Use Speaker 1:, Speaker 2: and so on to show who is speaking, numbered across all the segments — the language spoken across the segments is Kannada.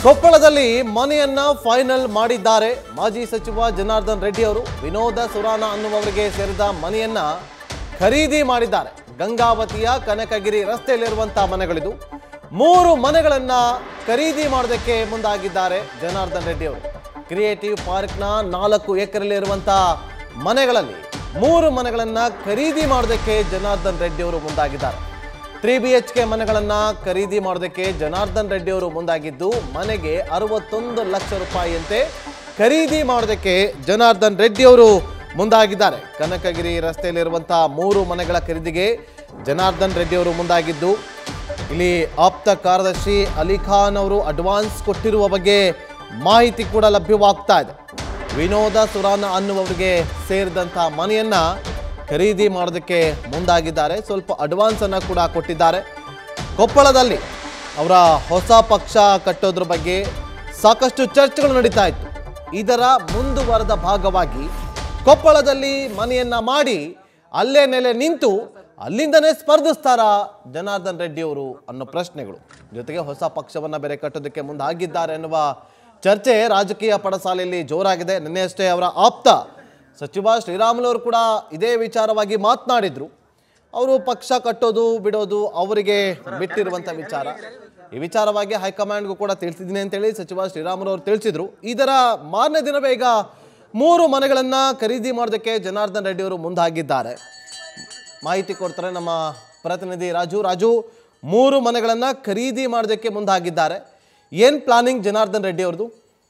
Speaker 1: ಕೊಪ್ಪಳದಲ್ಲಿ ಮನೆಯನ್ನ ಫೈನಲ್ ಮಾಡಿದ್ದಾರೆ ಮಾಜಿ ಸಚಿವ ಜನಾರ್ದನ್ ರೆಡ್ಡಿ ಅವರು ವಿನೋದ ಸುರಾನ ಅನ್ನುವವರಿಗೆ ಸೇರಿದ ಮನೆಯನ್ನ ಖರೀದಿ ಮಾಡಿದ್ದಾರೆ ಗಂಗಾವತಿಯ ಕನಕಗಿರಿ ರಸ್ತೆಯಲ್ಲಿರುವಂತಹ ಮನೆಗಳಿದು ಮೂರು ಮನೆಗಳನ್ನ ಖರೀದಿ ಮಾಡೋದಕ್ಕೆ ಮುಂದಾಗಿದ್ದಾರೆ ಜನಾರ್ದನ್ ರೆಡ್ಡಿ ಅವರು ಕ್ರಿಯೇಟಿವ್ ಪಾರ್ಕ್ನ ನಾಲ್ಕು ಎಕರೆಯಲ್ಲಿ ಇರುವಂತಹ ಮನೆಗಳಲ್ಲಿ ಮೂರು ಮನೆಗಳನ್ನ ಖರೀದಿ ಮಾಡೋದಕ್ಕೆ ಜನಾರ್ದನ್ ರೆಡ್ಡಿ ಅವರು ಮುಂದಾಗಿದ್ದಾರೆ ತ್ರೀ ಬಿ ಎಚ್ ಕೆ ಮನೆಗಳನ್ನ ಖರೀದಿ ಮಾಡೋದಕ್ಕೆ ಜನಾರ್ದನ್ ರೆಡ್ಡಿ ಅವರು ಮುಂದಾಗಿದ್ದು ಮನೆಗೆ ಅರವತ್ತೊಂದು ಲಕ್ಷ ರೂಪಾಯಿಯಂತೆ ಖರೀದಿ ಮಾಡೋದಕ್ಕೆ ಜನಾರ್ದನ್ ರೆಡ್ಡಿ ಅವರು ಮುಂದಾಗಿದ್ದಾರೆ ಕನಕಗಿರಿ ರಸ್ತೆಯಲ್ಲಿರುವಂತಹ ಮೂರು ಮನೆಗಳ ಖರೀದಿಗೆ ಜನಾರ್ದನ್ ರೆಡ್ಡಿ ಅವರು ಮುಂದಾಗಿದ್ದು ಇಲ್ಲಿ ಆಪ್ತ ಕಾರ್ಯದರ್ಶಿ ಅಲಿ ಖಾನ್ ಅವರು ಅಡ್ವಾನ್ಸ್ ಕೊಟ್ಟಿರುವ ಬಗ್ಗೆ ಮಾಹಿತಿ ಕೂಡ ಲಭ್ಯವಾಗ್ತಾ ಇದೆ ವಿನೋದ ಸುರಾನ ಅನ್ನುವವರಿಗೆ ಸೇರಿದಂತಹ ಮನೆಯನ್ನ ಖರೀದಿ ಮಾಡೋದಕ್ಕೆ ಮುಂದಾಗಿದ್ದಾರೆ ಸ್ವಲ್ಪ ಅಡ್ವಾನ್ಸ್ ಅನ್ನ ಕೂಡ ಕೊಟ್ಟಿದ್ದಾರೆ ಕೊಪ್ಪಳದಲ್ಲಿ ಅವರ ಹೊಸ ಪಕ್ಷ ಕಟ್ಟೋದ್ರ ಬಗ್ಗೆ ಸಾಕಷ್ಟು ಚರ್ಚೆಗಳು ನಡೀತಾ ಇತ್ತು ಇದರ ಮುಂದುವರೆದ ಭಾಗವಾಗಿ ಕೊಪ್ಪಳದಲ್ಲಿ ಮನೆಯನ್ನ ಮಾಡಿ ಅಲ್ಲೇ ನೆಲೆ ನಿಂತು ಅಲ್ಲಿಂದನೇ ಸ್ಪರ್ಧಿಸ್ತಾರಾ ಜನಾರ್ದನ್ ರೆಡ್ಡಿ ಅವರು ಅನ್ನೋ ಪ್ರಶ್ನೆಗಳು ಜೊತೆಗೆ ಹೊಸ ಪಕ್ಷವನ್ನ ಬೇರೆ ಕಟ್ಟೋದಕ್ಕೆ ಮುಂದಾಗಿದ್ದಾರೆ ಎನ್ನುವ ಚರ್ಚೆ ರಾಜಕೀಯ ಪಡಸಾಲೆಯಲ್ಲಿ ಜೋರಾಗಿದೆ ನಿನ್ನೆಯಷ್ಟೇ ಅವರ ಆಪ್ತ ಸಚಿವ ಶ್ರೀರಾಮುಲು ಅವರು ಕೂಡ ಇದೇ ವಿಚಾರವಾಗಿ ಮಾತನಾಡಿದ್ರು ಅವರು ಪಕ್ಷ ಕಟ್ಟೋದು ಬಿಡೋದು ಅವರಿಗೆ ಬಿಟ್ಟಿರುವಂಥ ವಿಚಾರ ಈ ವಿಚಾರವಾಗಿ ಹೈಕಮಾಂಡ್ಗೂ ಕೂಡ ತಿಳಿಸಿದ್ದೀನಿ ಅಂತೇಳಿ ಸಚಿವ ಶ್ರೀರಾಮುಲು ಅವರು ತಿಳಿಸಿದ್ರು ಇದರ ಮಾರನೇ ದಿನವೇ ಈಗ ಮೂರು ಮನೆಗಳನ್ನು ಖರೀದಿ ಮಾಡೋದಕ್ಕೆ ಜನಾರ್ದನ್ ರೆಡ್ಡಿ ಅವರು ಮುಂದಾಗಿದ್ದಾರೆ ಮಾಹಿತಿ ಕೊಡ್ತಾರೆ ನಮ್ಮ ಪ್ರತಿನಿಧಿ ರಾಜು ರಾಜು ಮೂರು ಮನೆಗಳನ್ನು ಖರೀದಿ ಮಾಡೋದಕ್ಕೆ ಮುಂದಾಗಿದ್ದಾರೆ ಏನು ಪ್ಲಾನಿಂಗ್ ಜನಾರ್ದನ್ ರೆಡ್ಡಿ ಅವ್ರದ್ದು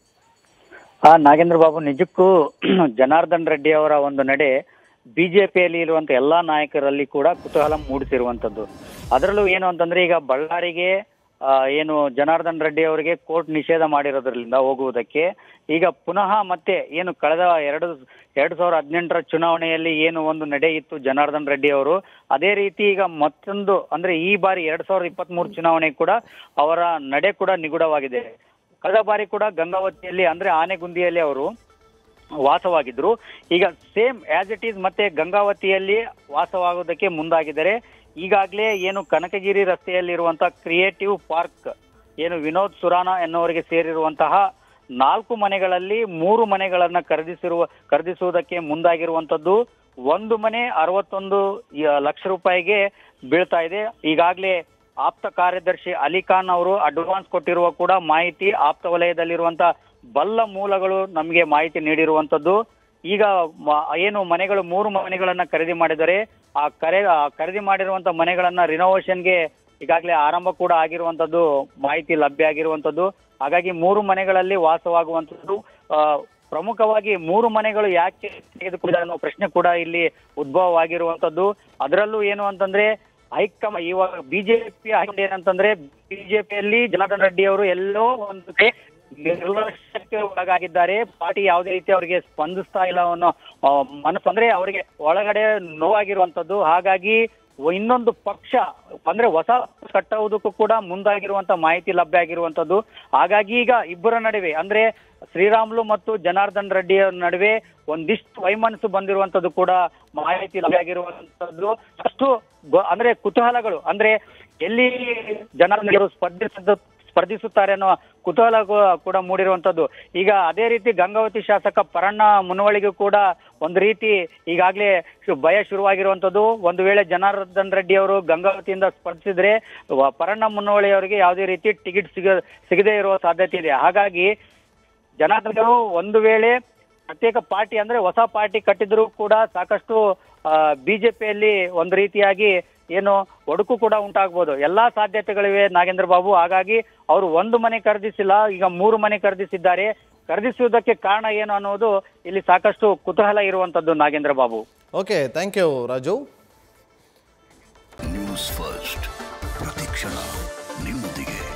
Speaker 2: ಆ ನಾಗೇಂದ್ರ ಬಾಬು ನಿಜಕ್ಕೂ ಜನಾರ್ದನ್ ರೆಡ್ಡಿ ಅವರ ಒಂದು ನಡೆ ಬಿಜೆಪಿಯಲ್ಲಿ ಇರುವಂತ ಎಲ್ಲಾ ನಾಯಕರಲ್ಲಿ ಕೂಡ ಕುತೂಹಲ ಮೂಡಿಸಿರುವಂತದ್ದು ಅದರಲ್ಲೂ ಏನು ಅಂತಂದ್ರೆ ಈಗ ಬಳ್ಳಾರಿಗೆ ಆ, ಏನು ಜನಾರ್ದನ್ ರೆಡ್ಡಿ ಅವರಿಗೆ ಕೋರ್ಟ್ ನಿಷೇಧ ಮಾಡಿರೋದ್ರಿಂದ ಹೋಗುವುದಕ್ಕೆ ಈಗ ಪುನಃ ಮತ್ತೆ ಏನು ಕಳೆದ ಎರಡು ಎರಡ್ ಸಾವಿರದ ಹದಿನೆಂಟರ ಚುನಾವಣೆಯಲ್ಲಿ ಏನು ಒಂದು ನಡೆ ಇತ್ತು ಜನಾರ್ದನ್ ರೆಡ್ಡಿ ಅವರು ಅದೇ ರೀತಿ ಈಗ ಮತ್ತೊಂದು ಅಂದ್ರೆ ಈ ಬಾರಿ ಎರಡ್ ಸಾವಿರದ ಇಪ್ಪತ್ತ್ ಮೂರು ಚುನಾವಣೆ ಕೂಡ ಅವರ ನಡೆ ಕೂಡ ನಿಗೂಢವಾಗಿದೆ ಕಳೆದ ಬಾರಿ ಕೂಡ ಗಂಗಾವತಿಯಲ್ಲಿ ಅಂದ್ರೆ ಆನೆಗುಂದಿಯಲ್ಲಿ ಅವರು ವಾಸವಾಗಿದ್ರು ಈಗ ಸೇಮ್ ಆಸ್ ಇಟ್ ಈಸ್ ಮತ್ತೆ ಗಂಗಾವತಿಯಲ್ಲಿ ವಾಸವಾಗುವುದಕ್ಕೆ ಮುಂದಾಗಿದ್ದಾರೆ ಈಗಾಗಲೇ ಏನು ಕನಕಗಿರಿ ರಸ್ತೆಯಲ್ಲಿರುವಂತ ಕ್ರಿಯೇಟಿವ್ ಪಾರ್ಕ್ ಏನು ವಿನೋದ್ ಸುರಾನ ಎನ್ನುವರಿಗೆ ಸೇರಿರುವಂತಹ ನಾಲ್ಕು ಮನೆಗಳಲ್ಲಿ ಮೂರು ಮನೆಗಳನ್ನ ಖರೀದಿಸಿರುವ ಖರೀದಿಸುವುದಕ್ಕೆ ಮುಂದಾಗಿರುವಂತದ್ದು ಒಂದು ಮನೆ ಅರವತ್ತೊಂದು ಯ- ಲಕ್ಷ ರೂಪಾಯಿಗೆ ಬೀಳ್ತಾ ಇದೆ ಈಗಾಗಲೇ ಆಪ್ತ ಕಾರ್ಯದರ್ಶಿ ಅಲಿ ಖಾನ್ ಅವರು ಅಡ್ವಾನ್ಸ್ ಕೊಟ್ಟಿರುವ ಕೂಡ ಮಾಹಿತಿ ಆಪ್ತ ವಲಯದಲ್ಲಿರುವಂತ ಬಲ್ಲ ಮೂಲಗಳು ನಮಗೆ ಮಾಹಿತಿ ನೀಡಿರುವಂತದ್ದು ಈಗ ಮ- ಏನು ಮನೆಗಳು ಮೂರು ಮನೆಗಳನ್ನ ಖರೀದಿ ಮಾಡಿದರೆ ಆ ಕರೆ ಆ ಖರೀದಿ ಮಾಡಿರುವಂತ ಮನೆಗಳನ್ನ ರಿನೋವೇಷನ್ಗೆ ಈಗಾಗಲೇ ಆರಂಭ ಕೂಡ ಆಗಿರುವಂತದ್ದು ಮಾಹಿತಿ ಲಭ್ಯ ಆಗಿರುವಂತದ್ದು ಹಾಗಾಗಿ ಮೂರು ಮನೆಗಳಲ್ಲಿ ವಾಸವಾಗುವಂತದ್ದು ಆ, ಪ್ರಮುಖವಾಗಿ ಮೂರು ಮನೆಗಳು ಯಾಕೆ ತೆಗೆದುಕೊಂಡಿದ್ದಾರೆ ಅನ್ನೋ ಪ್ರಶ್ನೆ ಕೂಡ ಇಲ್ಲಿ ಉದ್ಭವವಾಗಿರುವಂತದ್ದು ಅದರಲ್ಲೂ ಏನು ಅಂತಂದ್ರೆ ಹೈಕಮ ಇವಾಗ ಬಿಜೆಪಿ ಹೈಕಮಾಂಡ್ ಏನಂತಂದ್ರೆ ಬಿಜೆಪಿಯಲ್ಲಿ ಜನಾರ್ದನ್ ರೆಡ್ಡಿ ಅವರು ಎಲ್ಲೋ ಒಂದು ಕಡೆ ನಿರ್ಲಕ್ಷ್ಯಕ್ಕೆ ಒಳಗಾಗಿದ್ದಾರೆ ಪಾರ್ಟಿ ಯಾವುದೇ ರೀತಿ ಅವರಿಗೆ ಸ್ಪಂದಿಸ್ತಾ ಇಲ್ಲ ಅನ್ನೋ ಆ, ಮನಸ್ಸು ಅಂದ್ರೆ ಅವರಿಗೆ ಒಳಗಡೆ ನೋವಾಗಿರುವಂತದ್ದು ಹಾಗಾಗಿ ಇನ್ನೊಂದು ಪಕ್ಷ ಅಂದ್ರೆ ಹೊಸ ಕಟ್ಟುವುದಕ್ಕೂ ಕೂಡ ಮುಂದಾಗಿರುವಂತ ಮಾಹಿತಿ ಲಭ್ಯ ಆಗಿರುವಂತದ್ದು ಹಾಗಾಗಿ ಈಗ ಇಬ್ಬರ ನಡುವೆ ಅಂದ್ರೆ ಶ್ರೀರಾಮುಲು ಮತ್ತು ಜನಾರ್ದನ್ ರೆಡ್ಡಿ ಅವರ ನಡುವೆ ಒಂದಿಷ್ಟು ವೈಮನಸ್ಸು ಬಂದಿರುವಂತದ್ದು ಕೂಡ ಮಾಹಿತಿ ಲಭ್ಯ ಆಗಿರುವಂತದ್ದು ಅಷ್ಟು ಗೊ- ಅಂದ್ರೆ ಕುತೂಹಲಗಳು ಅಂದ್ರೆ ಎಲ್ಲಿ ಜನಾರ್ದನ್ ರೆಡ್ಡಿ ಅವರು ಸ್ಪರ್ಧಿಸಿದ ಸ್ಪರ್ಧಿಸುತ್ತಾರೆ ಅನ್ನೋ ಕುತೂಹಲ ಕೂ- ಕೂಡ ಮೂಡಿರುವಂತದ್ದು ಈಗ ಅದೇ ರೀತಿ ಗಂಗಾವತಿ ಶಾಸಕ ಪರಣ್ಣ ಮುನವಳಿಗೂ ಕೂಡ ಒಂದು ರೀತಿ ಈಗಾಗಲೇ ಶು- ಭಯ ಶುರುವಾಗಿರುವಂತದ್ದು ಒಂದು ವೇಳೆ ಜನಾರ್ದನ್ ರೆಡ್ಡಿ ಅವರು ಗಂಗಾವತಿಯಿಂದ ಸ್ಪರ್ಧಿಸಿದ್ರೆ ವ- ಪರಣ್ಣ ಮುನ್ನವಳಿ ಅವರಿಗೆ ಯಾವುದೇ ರೀತಿ ಟಿಕೆಟ್ ಸಿಗ ಸಿಗದೇ ಇರುವ ಸಾಧ್ಯತೆ ಇದೆ ಹಾಗಾಗಿ ಜನಾರ್ದನ್ ಅವರು ಒಂದು ವೇಳೆ ಪ್ರತ್ಯೇಕ ಪಾರ್ಟಿ ಅಂದ್ರೆ ಹೊಸ ಪಾರ್ಟಿ ಕಟ್ಟಿದ್ರು ಕೂಡ ಸಾಕಷ್ಟು ಬಿಜೆಪಿಯಲ್ಲಿ ಒಂದು ರೀತಿಯಾಗಿ ಏನು ಒಡಕು ಕೂಡ ಉಂಟಾಗ್ಬೋದು ಎಲ್ಲಾ ಸಾಧ್ಯತೆಗಳಿವೆ ನಾಗೇಂದ್ರ ಬಾಬು ಹಾಗಾಗಿ ಅವರು ಒಂದು ಮನೆ ಖರೀದಿಸಿಲ್ಲ ಈಗ ಮೂರು ಮನೆ ಖರೀದಿಸಿದ್ದಾರೆ ಖರೀದಿಸುವುದಕ್ಕೆ ಕಾರಣ ಏನು ಅನ್ನೋದು ಇಲ್ಲಿ ಸಾಕಷ್ಟು ಕುತೂಹಲ ಇರುವಂತದ್ದು Nagendra Babu
Speaker 1: okay thank you Raju
Speaker 3: news first ಪ್ರತಿಕ್ಷಣ ನಿಮ್ಮೊಂದಿಗೆ